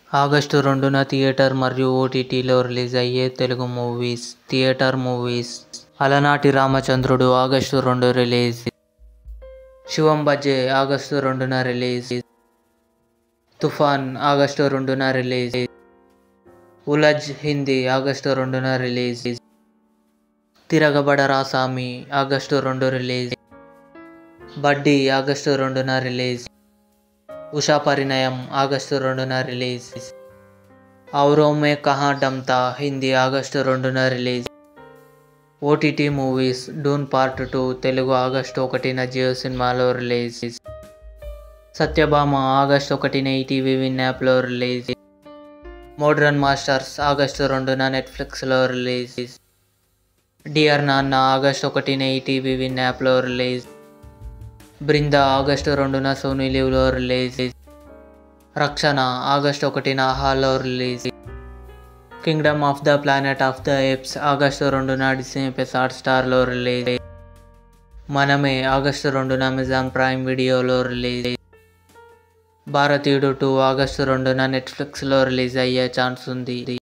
August రెండున theatre మరియు ఓటీటీలో రిలీజ్ అయ్యే తెలుగు మూవీస్ థియేటర్ మూవీస్ అలనాటి రామచంద్రుడు ఆగస్టు రెండు రిలీజ్ శివం బజ్జే ఆగస్టు రెండున రిలీజ్ తుఫాన్ ఆగస్టు రెండున రిలీజ్ ఉలజ్ హిందీ ఆగస్టు రెండున రిలీజ్ తిరగబడ రాసామి ఆగస్టు రెండు రిలీజ్ బడ్డీ ఆగస్టు రెండున రిలీజ్ ఉషా పరిణయం ఆగస్టు రెండున రిలీజ్ ఔరో మే కహా డమ్తా హిందీ ఆగస్టు రెండున release OTT movies Dune part two Telugu August ఒకటిన జియో సినిమాలో రిలీజ్ సత్యభామ ఆగస్టు ఒకటిన ఈటీవీ విన్ యాప్లో రిలీజ్ మోడ్రన్ మాస్టర్స్ ఆగస్టు రెండున నెట్ఫ్లిక్స్లో రిలీజ్ డియర్ నాన్న ఆగస్టు ఒకటిన ఈటీవీ విన్ యాప్లో రిలీజ్ బృంద ఆగస్టు రెండున సోనీ లీవ్లో రిలీజ్ రక్షణ ఆగస్టు ఒకటిన హాల్లో release Kingdom of the Planet of the Apes August రెండున డిస్నీ ప్లస్ హాట్ స్టార్లో రిలీజ్ మనమే ఆగస్టు రెండున అమెజాన్ ప్రైమ్ వీడియోలో రిలీజ్ భారతీయుడు టూ ఆగస్టు రెండున నెట్ఫ్లిక్స్లో రిలీజ్ అయ్యే ఛాన్స్ ఉంది